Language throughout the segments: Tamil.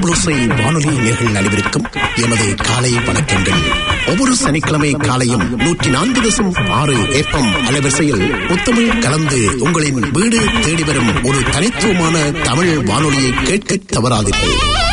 தமிழோசை வானொலி நேர்கள் அனைவருக்கும் எமது காலை வணக்கங்கள் ஒவ்வொரு சனிக்கிழமை காலையும் நூற்றி நான்கு தசம் ஆறு ஏப்பம் அலைவரிசையில் முத்தமிழ் கலந்து உங்களின் வீடு தேடி வரும் ஒரு தனித்துவமான தமிழ் வானொலியை கேட்க தவறாதீர்கள்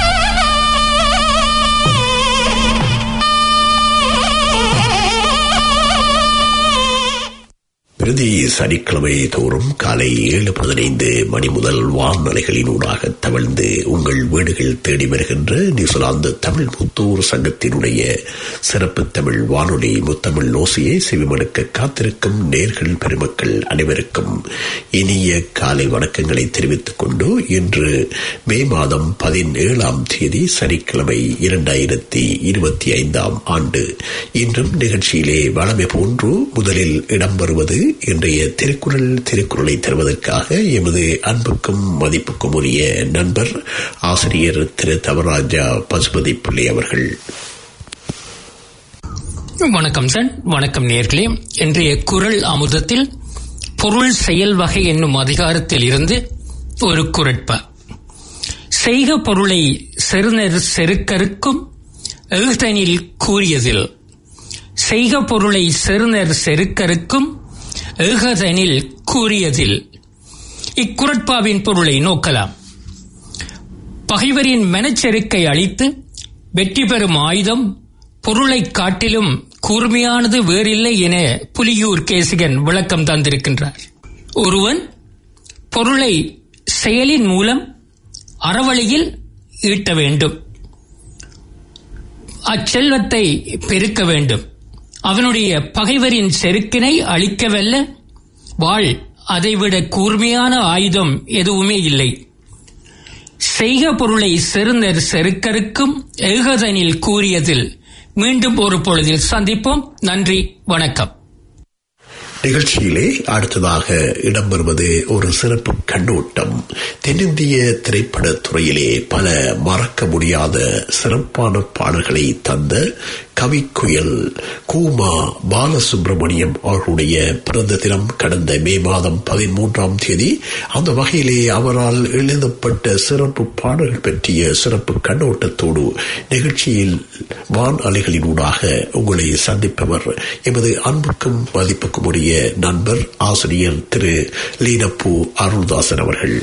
பிரதி சனிக்கிழமை தோறும் காலை ஏழு பதினைந்து மணி முதல் வான்மலைகளினூடாக தவழ்ந்து உங்கள் வீடுகள் தேடி வருகின்ற நியூசிலாந்து தமிழ் முத்தூர் சங்கத்தினுடைய சிறப்பு தமிழ் வானொலி முத்தமிழ் ஓசையை செவிமடுக்க காத்திருக்கும் நேர்கள் பெருமக்கள் அனைவருக்கும் இனிய காலை வணக்கங்களை தெரிவித்துக் கொண்டு இன்று மே மாதம் பதினேழாம் தேதி சனிக்கிழமை இரண்டாயிரத்தி இருபத்தி ஐந்தாம் ஆண்டு இன்றும் நிகழ்ச்சியிலே வளமை போன்று முதலில் இடம்பெறுவது இன்றைய திருக்குறள் திருக்குறளை தருவதற்காக எமது அன்புக்கும் மதிப்புக்கும் உரிய நண்பர் ஆசிரியர் திரு தவராஜா பசுபதி பிள்ளை அவர்கள் வணக்கம் சார் வணக்கம் நேர்களே இன்றைய குரல் அமுதத்தில் பொருள் செயல் வகை என்னும் அதிகாரத்தில் இருந்து ஒரு குரட்பா செய்க பொருளை செருநர் செருக்கருக்கும் எழுதனில் கூறியதில் செய்க பொருளை செருநர் செருக்கருக்கும் ஏகதனில் கூறியதில் இக்குரட்பாவின் பொருளை நோக்கலாம் பகைவரின் மனச்செருக்கை அழித்து வெற்றி பெறும் ஆயுதம் பொருளை காட்டிலும் கூர்மையானது வேறில்லை என புலியூர் கேசிகன் விளக்கம் தந்திருக்கின்றார் ஒருவன் பொருளை செயலின் மூலம் அறவழியில் ஈட்ட வேண்டும் அச்செல்வத்தை பெருக்க வேண்டும் அவனுடைய பகைவரின் செருக்கினை அழிக்கவல்ல வாழ் அதைவிட கூர்மையான ஆயுதம் எதுவுமே இல்லை செய்க பொருளை செருந்தர் செருக்கருக்கும் ஏகதனில் கூறியதில் மீண்டும் ஒரு பொழுதில் சந்திப்போம் நன்றி வணக்கம் நிகழ்ச்சியிலே அடுத்ததாக இடம்பெறுவது ஒரு சிறப்பு கண்ணோட்டம் தென்னிந்திய திரைப்பட துறையிலே பல மறக்க முடியாத சிறப்பான பாடல்களை தந்த கவிக்குயல் கூமா பாலசுப்ரமணியம் அவர்களுடைய பிறந்த தினம் கடந்த மே மாதம் பதிமூன்றாம் தேதி அந்த வகையிலே அவரால் எழுதப்பட்ட சிறப்பு பாடல்கள் பற்றிய சிறப்பு கண்ணோட்டத்தோடு நிகழ்ச்சியில் வான் அலைகளினூடாக உங்களை சந்திப்பவர் எமது அன்புக்கும் மதிப்புக்கும் உரிய நண்பர் ஆசிரியர் திரு லீனப்பூ அருள்தாசன் அவர்கள்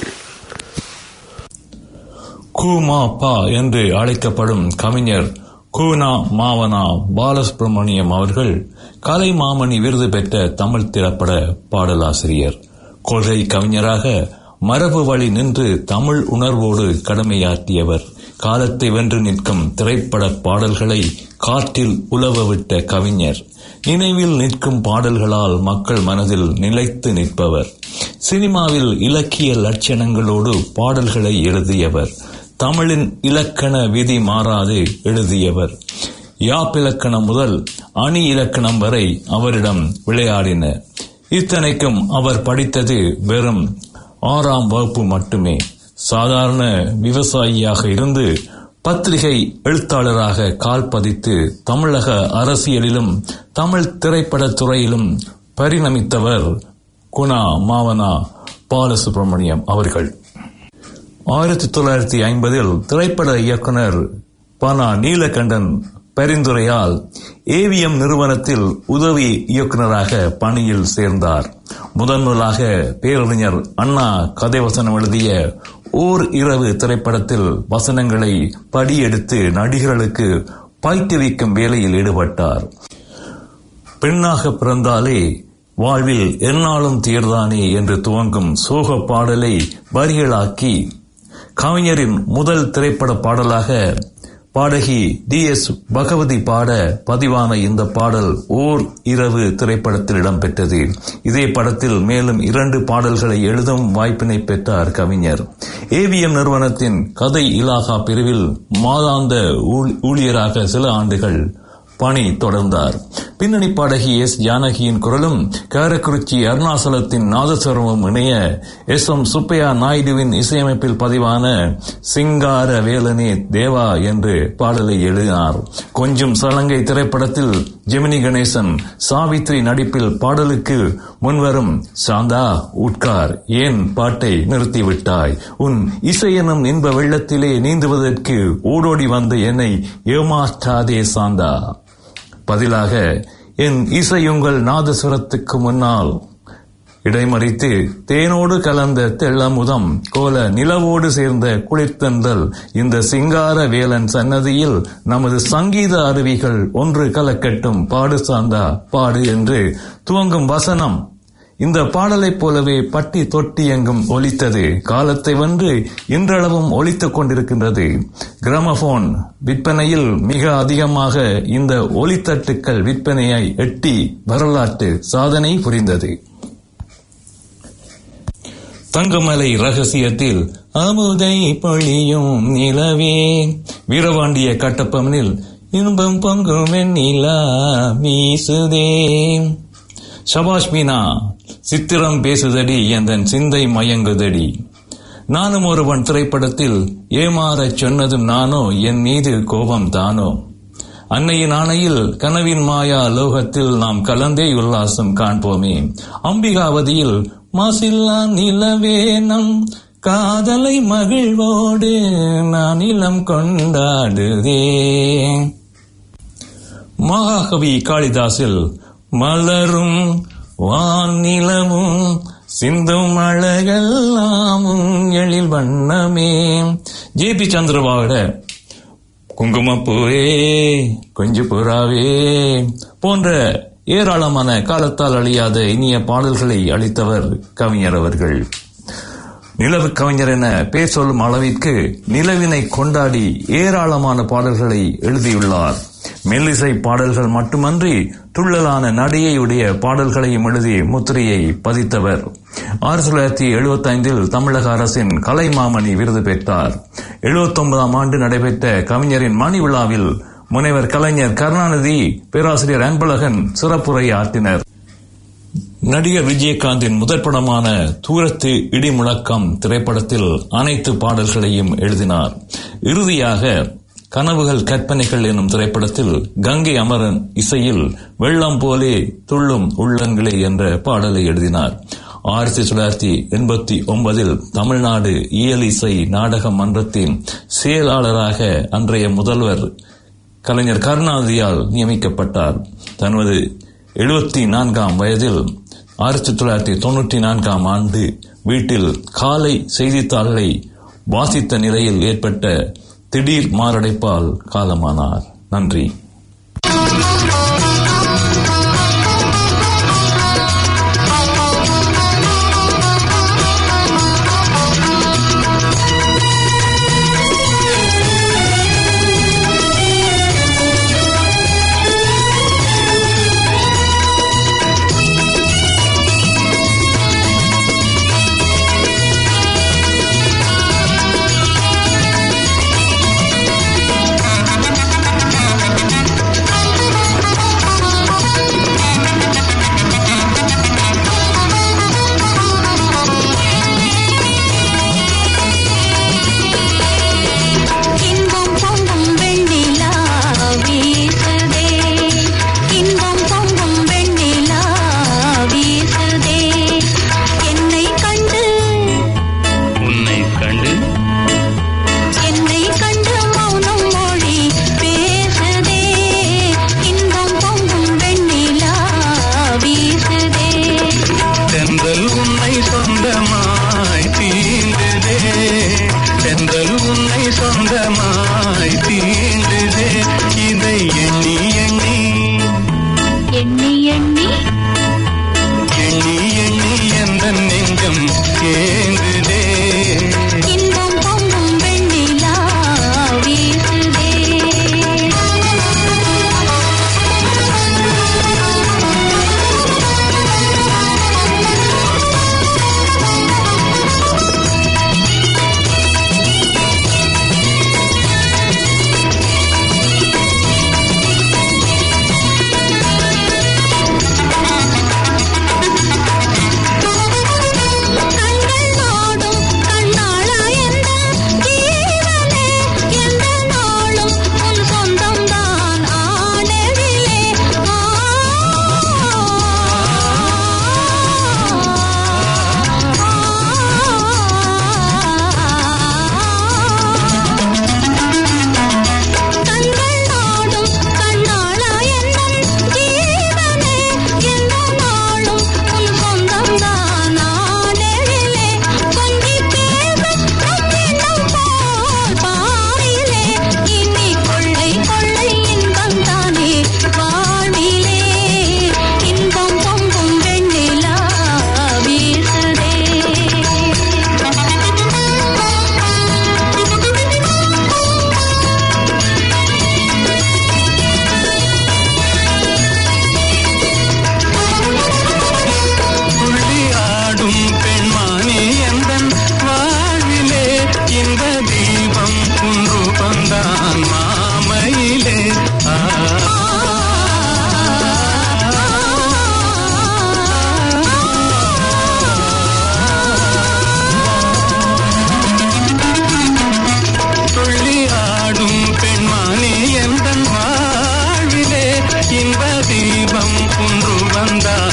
கூமா பா என்று அழைக்கப்படும் கவிஞர் கூனா மாவனா பாலசுப்ரமணியம் அவர்கள் கலை மாமணி விருது பெற்ற தமிழ் திரைப்பட பாடலாசிரியர் கொள்கை கவிஞராக மரபு வழி நின்று தமிழ் உணர்வோடு கடமையாற்றியவர் காலத்தை வென்று நிற்கும் திரைப்பட பாடல்களை காற்றில் உலவவிட்ட கவிஞர் நினைவில் நிற்கும் பாடல்களால் மக்கள் மனதில் நிலைத்து நிற்பவர் சினிமாவில் இலக்கிய லட்சணங்களோடு பாடல்களை எழுதியவர் தமிழின் இலக்கண விதி மாறாது எழுதியவர் யாப்பிலக்கணம் முதல் அணி இலக்கணம் வரை அவரிடம் விளையாடின இத்தனைக்கும் அவர் படித்தது வெறும் ஆறாம் வகுப்பு மட்டுமே சாதாரண விவசாயியாக இருந்து பத்திரிகை எழுத்தாளராக கால் பதித்து தமிழக அரசியலிலும் தமிழ் திரைப்படத் துறையிலும் பரிணமித்தவர் குணா மாவனா பாலசுப்ரமணியம் அவர்கள் ஆயிரத்தி தொள்ளாயிரத்தி ஐம்பதில் திரைப்பட இயக்குனர் பனா நீலகண்டன் பரிந்துரையால் ஏவிஎம் நிறுவனத்தில் உதவி இயக்குநராக பணியில் சேர்ந்தார் முதன் முதலாக பேரறிஞர் அண்ணா கதை வசனம் எழுதிய ஓர் இரவு திரைப்படத்தில் வசனங்களை படியெடுத்து நடிகர்களுக்கு பயிற்றுவிக்கும் வேலையில் ஈடுபட்டார் பெண்ணாக பிறந்தாலே வாழ்வில் எந்நாளும் தீர்தானே என்று துவங்கும் சோக பாடலை வரிகளாக்கி கவிஞரின் முதல் திரைப்பட பாடலாக பாடகி டி எஸ் பகவதி பாட பதிவான இந்த பாடல் ஓர் இரவு திரைப்படத்தில் இடம்பெற்றது இதே படத்தில் மேலும் இரண்டு பாடல்களை எழுதும் வாய்ப்பினை பெற்றார் கவிஞர் ஏவிஎம் நிறுவனத்தின் கதை இலாகா பிரிவில் மாதாந்த ஊழியராக சில ஆண்டுகள் பணி தொடர்ந்தார் பின்னணி பாடகி எஸ் ஜானகியின் குரலும் காரக்குறிச்சி அருணாசலத்தின் நாதஸ்வரமும் இணைய எஸ் எம் சுப்பையா நாயுடுவின் இசையமைப்பில் பதிவான சிங்கார வேலனே தேவா என்று பாடலை எழுதினார் கொஞ்சம் சலங்கை திரைப்படத்தில் ஜெமினி கணேசன் சாவித்ரி நடிப்பில் பாடலுக்கு முன்வரும் சாந்தா உட்கார் ஏன் பாட்டை நிறுத்திவிட்டாய் உன் இசையெனும் இன்ப வெள்ளத்திலே நீந்துவதற்கு ஓடோடி வந்த என்னை ஏமாற்றாதே சாந்தா பதிலாக என் இசையுங்கள் நாதஸ்வரத்துக்கு முன்னால் இடைமறித்து தேனோடு கலந்த தெள்ளமுதம் கோல நிலவோடு சேர்ந்த குளிர்த்தந்தல் இந்த சிங்கார வேலன் சன்னதியில் நமது சங்கீத அருவிகள் ஒன்று கலக்கட்டும் பாடு சாந்தா பாடு என்று துவங்கும் வசனம் இந்த பாடலைப் போலவே பட்டி தொட்டி எங்கும் ஒலித்தது காலத்தை வென்று இன்றளவும் ஒலித்துக் கொண்டிருக்கின்றது கிராமபோன் விற்பனையில் மிக அதிகமாக இந்த ஒலித்தட்டுக்கள் விற்பனையை எட்டி வரலாற்று சாதனை புரிந்தது தங்கமலை ரகசியத்தில் அமுதை பொழியும் நிலவே வீரவாண்டிய கட்டப்பமனில் இன்பம் பொங்கும் வெண்ணிலா வீசுதே சபாஷ் மீனா சித்திரம் பேசுதடி எந்தன் சிந்தை மயங்குதடி நானும் ஒருவன் திரைப்படத்தில் ஏமாறச் சொன்னதும் நானோ என் மீது கோபம் தானோ அன்னையின் ஆணையில் கனவின் மாயா லோகத்தில் நாம் கலந்தே உல்லாசம் காண்போமே அம்பிகாவதியில் மாசில்லா நிலவே நம் காதலை மகிழ்வோடு நான் இளம் கொண்டாடுதே மகாகவி காளிதாசில் மலரும் வானிலமும் சிந்தும் அழகெல்லாமும் எழில் வண்ணமே ஜே பி சந்திரபாகட குங்குமப்பூவே கொஞ்சு புறாவே போன்ற ஏராளமான காலத்தால் அழியாத இனிய பாடல்களை அளித்தவர் கவிஞர் அவர்கள் நிலவு கவிஞர் என பேர் சொல்லும் அளவிற்கு நிலவினை கொண்டாடி ஏராளமான பாடல்களை எழுதியுள்ளார் மெல்லிசை பாடல்கள் மட்டுமன்றி துள்ளலான நடையுடைய பாடல்களையும் எழுதி முத்திரையை பதித்தவர் ஆயிரத்தி தொள்ளாயிரத்தி எழுபத்தி ஐந்தில் தமிழக அரசின் கலைமாமணி விருது பெற்றார் எழுபத்தி ஒன்பதாம் ஆண்டு நடைபெற்ற கவிஞரின் மணி விழாவில் முனைவர் கலைஞர் கருணாநிதி பேராசிரியர் அன்பழகன் சிறப்புரை ஆற்றினர் நடிகர் விஜயகாந்தின் முதற் படமான தூரத்து இடி முழக்கம் திரைப்படத்தில் அனைத்து பாடல்களையும் எழுதினார் இறுதியாக கனவுகள் கற்பனைகள் எனும் திரைப்படத்தில் கங்கை அமரன் இசையில் வெள்ளம் போலே துள்ளும் உள்ளங்களே என்ற பாடலை எழுதினார் ஆயிரத்தி தொள்ளாயிரத்தி எண்பத்தி ஒன்பதில் தமிழ்நாடு இயல் இசை நாடக மன்றத்தின் செயலாளராக அன்றைய முதல்வர் கலைஞர் கருணாநிதியால் நியமிக்கப்பட்டார் தனது எழுபத்தி நான்காம் வயதில் ஆயிரத்தி தொள்ளாயிரத்தி தொன்னூற்றி நான்காம் ஆண்டு வீட்டில் காலை செய்தித்தாள்களை வாசித்த நிலையில் ஏற்பட்ட திடீர் மாரடைப்பால் காலமானார் நன்றி Thank you.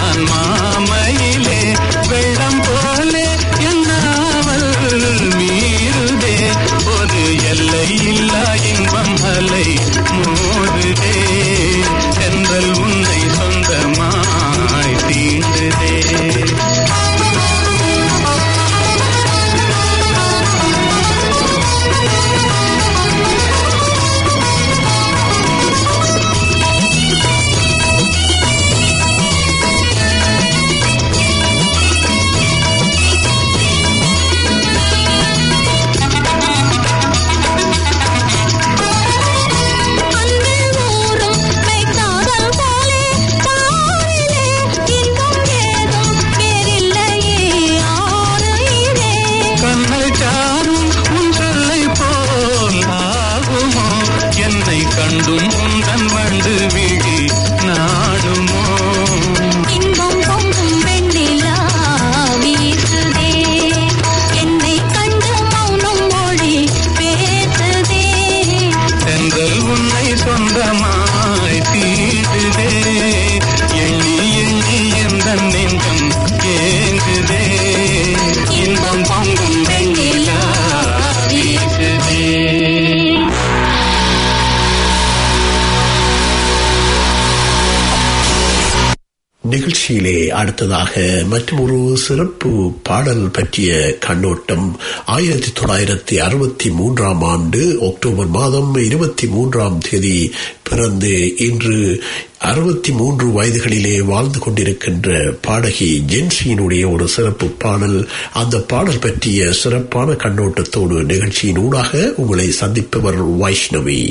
நான் மாமையிலே வெள்ளம் போலே என்னாவல் மீறுதே ஒரு எல்லை இல்லா இன்பம் அலை மோதுதே என்றல் உன்னை சொந்தமாய் தீண்டுதே அன்பில் ஊறும் மெய்க்காதல் போலே தாரிலே இன்பம் ஏதும் வேறில்லையே ஆறுயிரே கண்ணல் சாரும் உன் சொல்லை போல் ஆகுமோ என்னை கண்டும் உந்தன் வண்டு விழி நாடுமோ இன்பம் பொங்கும் வெண்ணிலா வீசுதே என்னை கண்டு மௌனம் மொழி பேசுதே சென்றல் உன்னை சொந்தமாய் தீடுதே எண்ணி எண்ணி எந்த நெஞ்சம் ஏங்குதே இன்பம் பொங்கும் வெண்ணிலா வீசுதே நிகழ்ச்சியிலே அடுத்ததாக மற்றொரு சிறப்பு பாடல் பற்றிய கண்ணோட்டம் ஆயிரத்தி தொள்ளாயிரத்தி அறுபத்தி மூன்றாம் ஆண்டு அக்டோபர் மாதம் இருபத்தி மூன்றாம் தேதி பிறந்து இன்று அறுபத்தி மூன்று வயதுகளிலே வாழ்ந்து கொண்டிருக்கின்ற பாடகி ஜென்சியினுடைய ஒரு சிறப்பு பாடல் அந்த பாடல் பற்றிய சிறப்பான கண்ணோட்டத்தோடு நிகழ்ச்சியின் ஊடாக உங்களை சந்திப்பவர் வைஷ்ணவி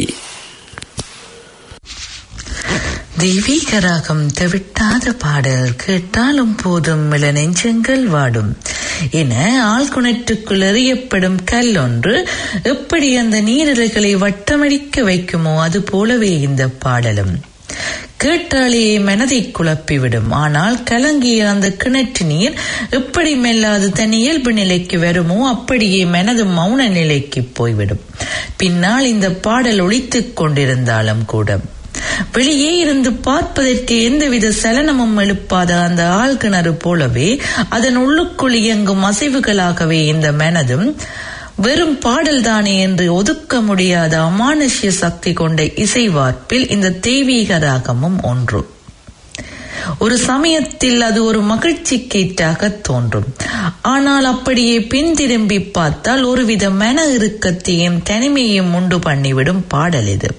தெய்வீக ராகம் தவிட்டாத பாடல் கேட்டாலும் போதும் இள நெஞ்சங்கள் வாடும் என ஆழ்குணற்றுக்குள் எறியப்படும் கல் ஒன்று எப்படி அந்த நீரிழைகளை வட்டமடிக்க வைக்குமோ அது போலவே இந்த பாடலும் கேட்டாலே மனதை குழப்பிவிடும் ஆனால் கலங்கிய அந்த கிணற்று நீர் எப்படி மெல்லாது தன் இயல்பு நிலைக்கு வருமோ அப்படியே மனது மௌன நிலைக்கு போய்விடும் பின்னால் இந்த பாடல் ஒழித்துக் கொண்டிருந்தாலும் கூட வெளியே இருந்து பார்ப்பதற்கு எந்தவித சலனமும் எழுப்பாத அந்த ஆழ்கிணறு போலவே அதன் உள்ளுக்குள் இயங்கும் அசைவுகளாகவே இந்த மனதும் வெறும் பாடல்தானே என்று ஒதுக்க முடியாத அமானுஷ்ய சக்தி கொண்ட இசைவார்ப்பில் இந்த தெய்வீக ராகமும் ஒன்று ஒரு சமயத்தில் அது ஒரு மகிழ்ச்சிக்கீட்டாக தோன்றும் ஆனால் அப்படியே பின் திரும்பி பார்த்தால் ஒருவித மன இறுக்கத்தையும் தனிமையும் உண்டு பண்ணிவிடும் பாடல் இது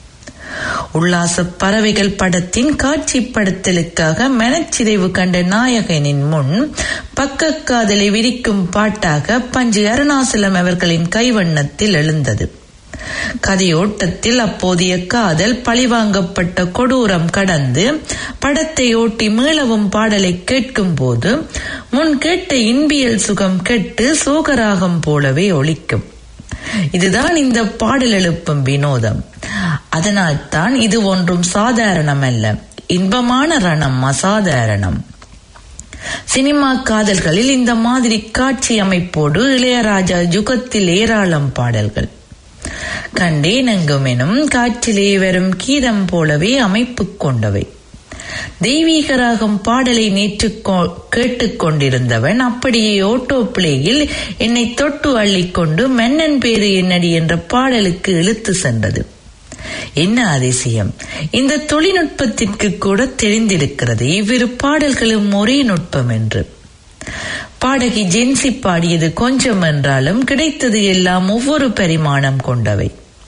உல்லாச பறவைகள் படத்தின் காட்சிப்படுத்தலுக்காக மனச்சிதைவு கண்ட நாயகனின் முன் பக்க காதலை விரிக்கும் பாட்டாக பஞ்சு அருணாசலம் அவர்களின் கைவண்ணத்தில் எழுந்தது கதையோட்டத்தில் அப்போதைய காதல் பழிவாங்கப்பட்ட கொடூரம் கடந்து படத்தை ஓட்டி மீளவும் பாடலை கேட்கும் போது முன் கேட்ட இன்பியல் சுகம் கெட்டு சோகராகம் போலவே ஒலிக்கும் இதுதான் இந்த பாடல் எழுப்பும் வினோதம் அதனால்தான் இது ஒன்றும் சாதாரணம் அல்ல இன்பமான ரணம் அசாதாரணம் சினிமா காதல்களில் இந்த மாதிரி காட்சி அமைப்போடு இளையராஜா யுகத்தில் ஏராளம் பாடல்கள் கண்டேன் எங்கும் எனும் காற்றிலே வரும் கீதம் போலவே அமைப்பு கொண்டவை தெய்வீக ராகம் பாடலை நேற்று கேட்டுக்கொண்டிருந்தவன் அப்படியே ஓட்டோ பிளேயில் என்னை தொட்டு அள்ளிக்கொண்டு மன்னன் பேரு என்னடி என்ற பாடலுக்கு இழுத்து சென்றது என்ன அதிசயம் இந்த தொழில்நுட்பத்திற்கு கூட தெரிந்திருக்கிறது இவ்விரு பாடல்களும் ஒரே நுட்பம் என்று பாடகி ஜென்சி பாடியது கொஞ்சம் என்றாலும் கிடைத்தது எல்லாம் ஒவ்வொரு பரிமாணம் கொண்டவை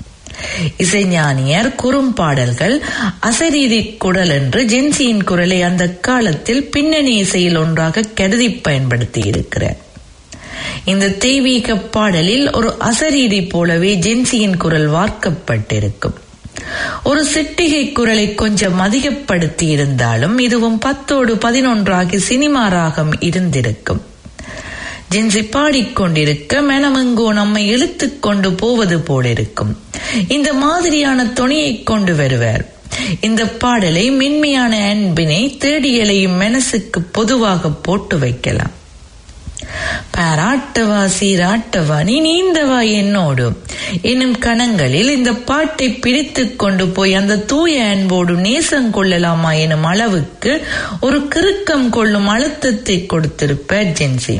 இசைஞானியர் குறும்பாடல்கள் அசரீரி குரல் என்று ஜென்சியின் குரலை அந்த காலத்தில் பின்னணி இசையில் ஒன்றாக கருதி பயன்படுத்தி இருக்கிறார் இந்த தெய்வீக பாடலில் ஒரு அசரீரி போலவே ஜென்சியின் குரல் வார்க்கப்பட்டிருக்கும் ஒரு சிட்டிகை குரலை கொஞ்சம் அதிகப்படுத்தி இருந்தாலும் இதுவும் பத்தோடு பதினொன்றாகி சினிமா ராகம் இருந்திருக்கும் ஜென்சி பாடிக்கொண்டிருக்க மனமெங்கோ நம்மை இழுத்துக் கொண்டு போவது போலிருக்கும் இந்த மாதிரியான துணியை கொண்டு வருவார் இந்த பாடலை மென்மையான அன்பினை தேடியலையும் மனசுக்கு பொதுவாக போட்டு வைக்கலாம் பாராட்டவா சீராட்டவா நீ நீந்தவா என்னோடு என்னும் கணங்களில் இந்த பாட்டை பிடித்துக் கொண்டு போய் அந்த தூய அன்போடு நேசம் கொள்ளலாமா எனும் அளவுக்கு ஒரு கிறுக்கம் கொள்ளும் அழுத்தத்தை கொடுத்திருப்பார் ஜென்சி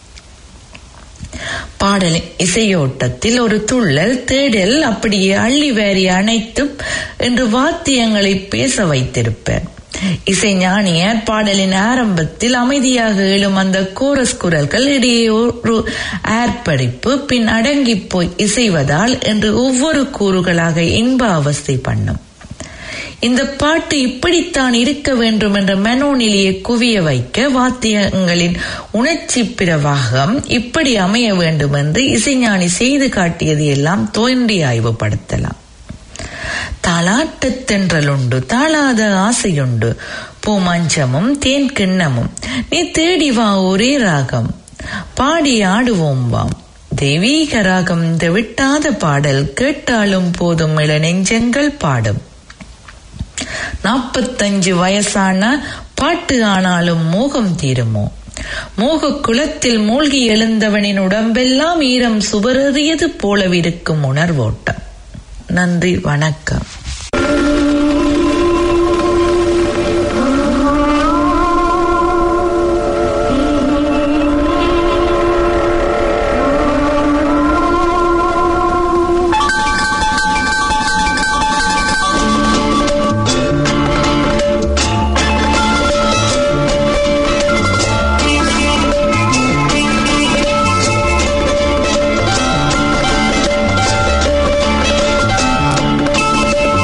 பாடலின் இசையோட்டத்தில் ஒரு துள்ளல் தேடல் அப்படியே அள்ளி வாரி அனைத்தும் என்று வாத்தியங்களை பேச வைத்திருப்பார் இசைஞானியர் பாடலின் ஆரம்பத்தில் அமைதியாக எழும் அந்த கோரஸ் குரல்கள் இடையே ஒரு ஆர்ப்பரிப்பு பின் அடங்கி போய் இசைவதால் என்று ஒவ்வொரு கூறுகளாக இன்ப அவஸ்தை பண்ணும் இந்த பாட்டு இப்படித்தான் இருக்க வேண்டும் என்ற மனோநிலையை குவிய வைக்க வாத்தியங்களின் உணர்ச்சி பிரவாகம் இப்படி அமைய வேண்டும் என்று இசைஞானி செய்து காட்டியது எல்லாம் தோன்றி ஆய்வுபடுத்தலாம் தாளாட்டத் தென்றலுண்டு தாளாத ஆசையுண்டு பூமஞ்சமும் தேன் கிண்ணமும் நீ தேடி வா ஒரே ராகம் பாடி ஆடுவோம் வாம் தெய்வீக ராகம் இந்த விட்டாத பாடல் கேட்டாலும் போதும் இள நெஞ்சங்கள் பாடும் நாற்பத்தஞ்சு வயசான பாட்டு ஆனாலும் மோகம் தீருமோ மோக குளத்தில் மூழ்கி எழுந்தவனின் உடம்பெல்லாம் ஈரம் சுவரறியது போலவிருக்கும் உணர்வோட்டம் நன்றி வணக்கம் ஆ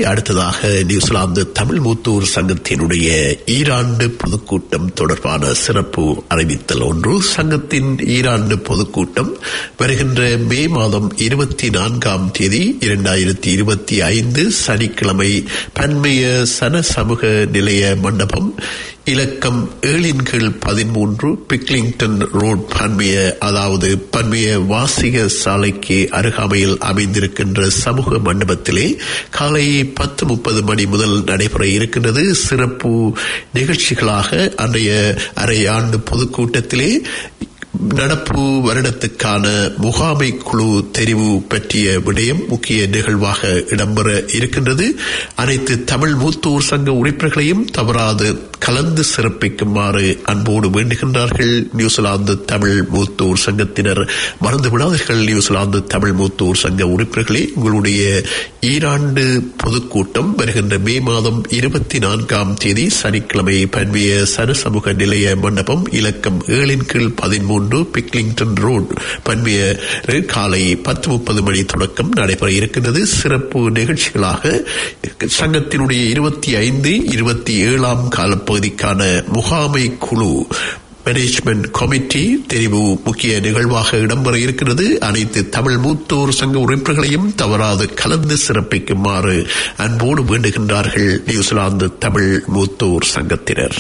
அடுத்ததாக நியூசிலாந்து தமிழ் மூத்தூர் சங்கத்தினுடைய ஈராண்டு பொதுக்கூட்டம் தொடர்பான சிறப்பு அறிவித்தல் ஒன்று சங்கத்தின் ஈராண்டு பொதுக்கூட்டம் வருகின்ற மே மாதம் இருபத்தி நான்காம் தேதி இரண்டாயிரத்தி இருபத்தி ஐந்து சனிக்கிழமை பன்மைய சன சமூக நிலைய மண்டபம் இலக்கம் ஏழின் கீழ் பதிமூன்று பிக்லிங்டன் ரோட் பன்மைய அதாவது பன்மைய வாசிக சாலைக்கு அருகாமையில் அமைந்திருக்கின்ற சமூக மண்டபத்திலே காலை பத்து முப்பது மணி முதல் நடைபெற இருக்கின்றது சிறப்பு நிகழ்ச்சிகளாக அன்றைய அரை ஆண்டு பொதுக்கூட்டத்திலே நடப்பு வருடத்துக்கான முகாமை குழு தெரிவு பற்றிய விடயம் முக்கிய நிகழ்வாக இடம்பெற இருக்கின்றது அனைத்து தமிழ் மூத்தோர் சங்க உறுப்பினர்களையும் தவறாது கலந்து சிறப்பிக்குமாறு அன்போடு வேண்டுகின்றார்கள் நியூசிலாந்து தமிழ் மூத்தோர் சங்கத்தினர் மறந்து விடாதீர்கள் நியூசிலாந்து தமிழ் மூத்தோர் சங்க உறுப்பினர்களே உங்களுடைய ஈராண்டு பொதுக்கூட்டம் வருகின்ற மே மாதம் இருபத்தி நான்காம் தேதி சனிக்கிழமை பன்மைய சனசமூக நிலைய மண்டபம் இலக்கம் ஏழின் கீழ் பதிமூன்று பிக்லிங்டன் ரோட் பன்மைய காலை பத்து முப்பது மணி தொடக்கம் நடைபெற இருக்கின்றது சிறப்பு நிகழ்ச்சிகளாக சங்கத்தினுடைய இருபத்தி ஐந்து இருபத்தி ஏழாம் காலப்பகுதிக்கான முகாமை குழு மேனேஜ்மெண்ட் கமிட்டி தெரிவு முக்கிய நிகழ்வாக இடம்பெற இருக்கிறது அனைத்து தமிழ் மூத்தோர் சங்க உறுப்பினர்களையும் தவறாது கலந்து சிறப்பிக்குமாறு அன்போடு வேண்டுகின்றார்கள் நியூசிலாந்து தமிழ் மூத்தோர் சங்கத்தினர்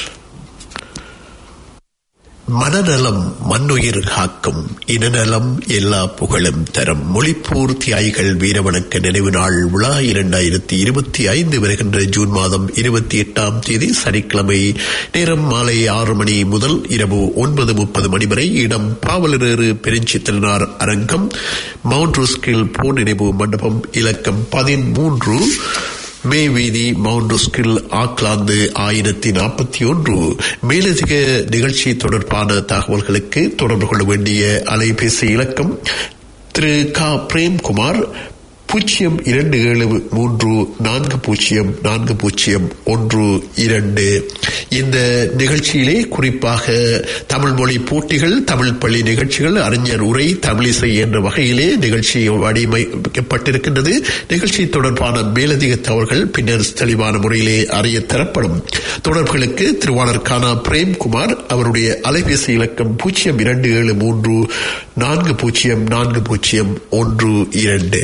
மனநலம் மண்ணுயிர் காக்கும் இனநலம் எல்லா புகழும் தரும் மொழிப்போர் தியாகிகள் வீரவணக்க நினைவு நாள் விழா இரண்டாயிரத்தி இருபத்தி ஐந்து வருகின்ற ஜூன் மாதம் இருபத்தி எட்டாம் தேதி சனிக்கிழமை நேரம் மாலை ஆறு மணி முதல் இரவு ஒன்பது முப்பது மணி வரை இடம் பாவலரேறு பெருஞ்சித்திரனார் அரங்கம் மவுண்ட் ருஸ்கில் போர் நினைவு மண்டபம் இலக்கம் பதிமூன்று மே வீதி மவுண்ட் ஸ்கில் ஆக்லாந்து ஆயிரத்தி நாற்பத்தி ஒன்று மேலதிக நிகழ்ச்சி தொடர்பான தகவல்களுக்கு தொடர்பு கொள்ள வேண்டிய அலைபேசி இலக்கம் திரு க பிரேம்குமார் பூஜ்ஜியம் இரண்டு ஏழு மூன்று நான்கு பூஜ்ஜியம் நான்கு பூஜ்ஜியம் ஒன்று இரண்டு இந்த நிகழ்ச்சியிலே குறிப்பாக தமிழ் மொழி போட்டிகள் தமிழ் பள்ளி நிகழ்ச்சிகள் அறிஞர் உரை தமிழிசை என்ற வகையிலே நிகழ்ச்சி வடிவமைக்கப்பட்டிருக்கின்றது நிகழ்ச்சி தொடர்பான மேலதிக தகவல்கள் பின்னர் தெளிவான முறையிலே அறிய தரப்படும் தொடர்புகளுக்கு திருவாளர் கானா பிரேம்குமார் அவருடைய அலைபேசி இலக்கம் பூஜ்ஜியம் இரண்டு ஏழு மூன்று நான்கு பூஜ்ஜியம் நான்கு பூஜ்ஜியம் ஒன்று இரண்டு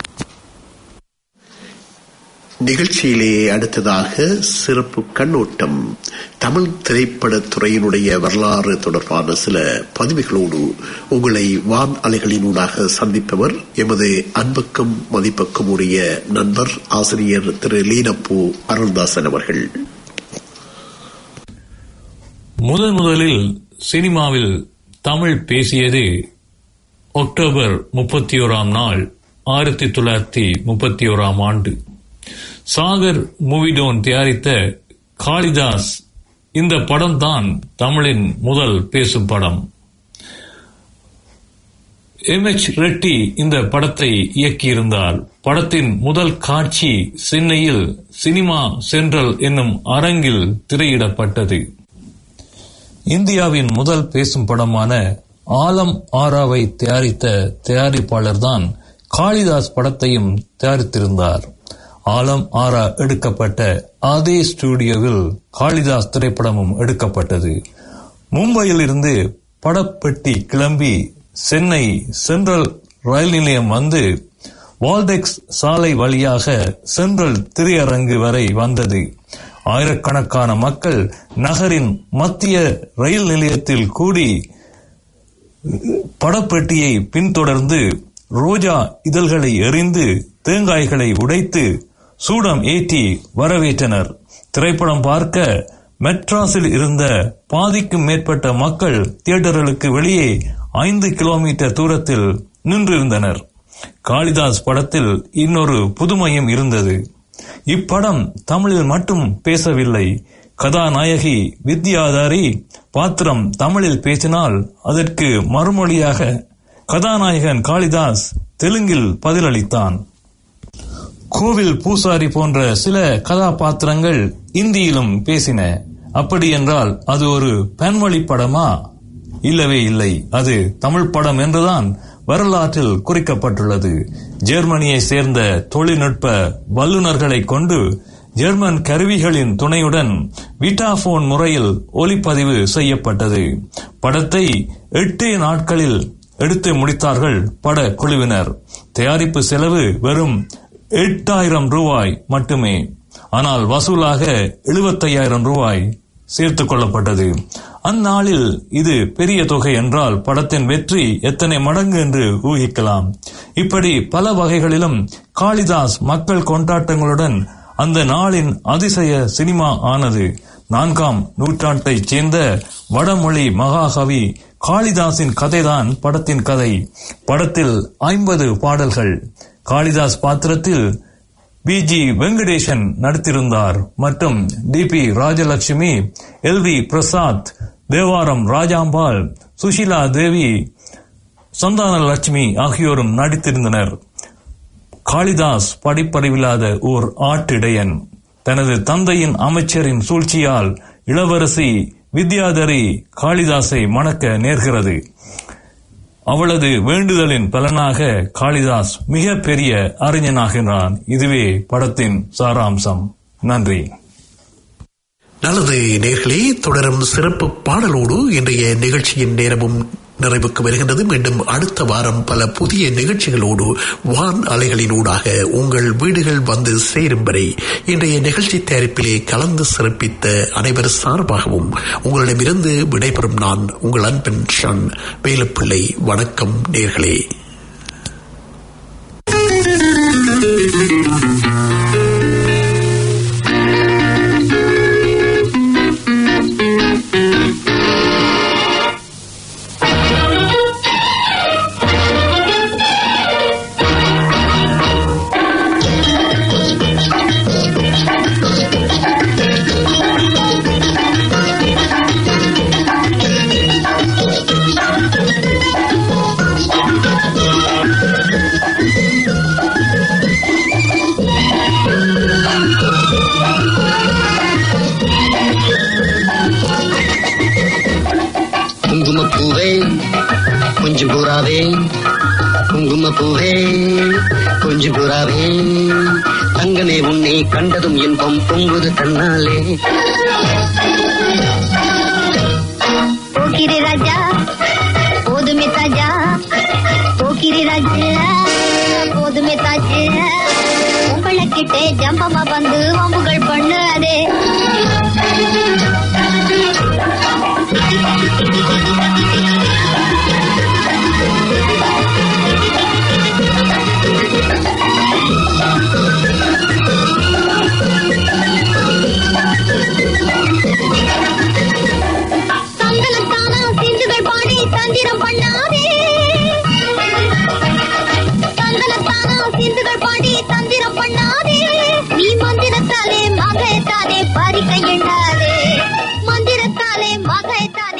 நிகழ்ச்சியிலே அடுத்ததாக சிறப்பு கண்ணோட்டம் தமிழ் திரைப்படத் துறையினுடைய வரலாறு தொடர்பான சில பதிவுகளோடு உங்களை வான் அலைகளினூடாக சந்திப்பவர் எமது அன்புக்கும் மதிப்புக்கும் உரிய நண்பர் ஆசிரியர் திரு லீனப்பூ அருள்தாசன் அவர்கள் முதன் முதலில் சினிமாவில் தமிழ் பேசியது அக்டோபர் முப்பத்தி ஓராம் நாள் ஆயிரத்தி தொள்ளாயிரத்தி முப்பத்தி ஓராம் ஆண்டு சாகர் மூவிடோன் தயாரித்த காளிதாஸ் இந்த படம் தான் தமிழின் முதல் பேசும் படம் எம் எச் ரெட்டி இந்த படத்தை இயக்கியிருந்தார் படத்தின் முதல் காட்சி சென்னையில் சினிமா சென்ட்ரல் என்னும் அரங்கில் திரையிடப்பட்டது இந்தியாவின் முதல் பேசும் படமான ஆலம் ஆராவை தயாரித்த தயாரிப்பாளர்தான் காளிதாஸ் படத்தையும் தயாரித்திருந்தார் ஆலம் ஆரா எடுக்கப்பட்ட அதே ஸ்டுடியோவில் காளிதாஸ் திரைப்படமும் எடுக்கப்பட்டது மும்பையில் இருந்து படப்பெட்டி கிளம்பி சென்னை சென்ட்ரல் ரயில் நிலையம் வந்து வால்டெக்ஸ் சாலை வழியாக சென்ட்ரல் திரையரங்கு வரை வந்தது ஆயிரக்கணக்கான மக்கள் நகரின் மத்திய ரயில் நிலையத்தில் கூடி படப்பெட்டியை பின்தொடர்ந்து ரோஜா இதழ்களை எறிந்து தேங்காய்களை உடைத்து சூடம் ஏற்றி வரவேற்றனர் திரைப்படம் பார்க்க மெட்ராஸில் இருந்த பாதிக்கும் மேற்பட்ட மக்கள் தியேட்டர்களுக்கு வெளியே ஐந்து கிலோமீட்டர் தூரத்தில் நின்றிருந்தனர் காளிதாஸ் படத்தில் இன்னொரு புதுமையும் இருந்தது இப்படம் தமிழில் மட்டும் பேசவில்லை கதாநாயகி வித்யாதாரி பாத்திரம் தமிழில் பேசினால் அதற்கு மறுமொழியாக கதாநாயகன் காளிதாஸ் தெலுங்கில் பதிலளித்தான் கோவில் பூசாரி போன்ற சில கதாபாத்திரங்கள் இந்தியிலும் பேசின அப்படி என்றால் அது ஒரு பெண்மொழி படமா இல்லவே இல்லை அது தமிழ் படம் என்றுதான் வரலாற்றில் குறிக்கப்பட்டுள்ளது ஜெர்மனியை சேர்ந்த தொழில்நுட்ப வல்லுநர்களை கொண்டு ஜெர்மன் கருவிகளின் துணையுடன் விட்டாபோன் முறையில் ஒலிப்பதிவு செய்யப்பட்டது படத்தை எட்டு நாட்களில் எடுத்து முடித்தார்கள் பட குழுவினர் தயாரிப்பு செலவு வெறும் எட்டாயிரம் ரூபாய் மட்டுமே ஆனால் வசூலாக எழுபத்தையாயிரம் ரூபாய் சேர்த்துக் கொள்ளப்பட்டது அந்நாளில் இது பெரிய தொகை என்றால் படத்தின் வெற்றி எத்தனை மடங்கு என்று ஊகிக்கலாம் இப்படி பல வகைகளிலும் காளிதாஸ் மக்கள் கொண்டாட்டங்களுடன் அந்த நாளின் அதிசய சினிமா ஆனது நான்காம் நூற்றாண்டைச் சேர்ந்த வடமொழி மகாகவி காளிதாசின் கதைதான் படத்தின் கதை படத்தில் ஐம்பது பாடல்கள் காளிதாஸ் பாத்திரத்தில் பி ஜி வெங்கடேசன் நடித்திருந்தார் மற்றும் T P Rajalakshmi L V Prasad Devaram Rajambal Susheela Devi Santhana Lakshmi ஆகியோரும் நடித்திருந்தனர் காளிதாஸ் படிப்பறிவில்லாத ஓர் ஆட்டிடையன் தனது தந்தையின் அமைச்சரின் சூழ்ச்சியால் இளவரசி வித்யாதரி காளிதாஸை மணக்க நேர்கிறது அவளது வேண்டுதலின் பலனாக காளிதாஸ் மிக பெரிய அறிஞனாகிறான் இதுவே படத்தின் சாராம்சம் நன்றி நல்லது நேர்களே தொடரும் சிறப்பு பாடலோடு இன்றைய நிகழ்ச்சியின் நேரமும் நிறைவுக்கு வருகின்றது மீண்டும் அடுத்த வாரம் பல புதிய நிகழ்ச்சிகளோடு வான் அலைகளினூடாக உங்கள் வீடுகள் வந்து சேரும் வரை இன்றைய நிகழ்ச்சி தயாரிப்பிலே கலந்து சிறப்பித்த அனைவர் சார்பாகவும் உங்களிடமிருந்து விடைபெறும் நான் உங்கள் அன்பன் ஷன் வேலுப்பிள்ளை வணக்கம் நேர்களே குங்குமப்பூவே கொஞ்சம் பூராவே குங்குமப்பூவே கொஞ்சம் பூராவே தங்கமே உன்னை கண்டதும் இன்பம் பொங்குது தன்னாலே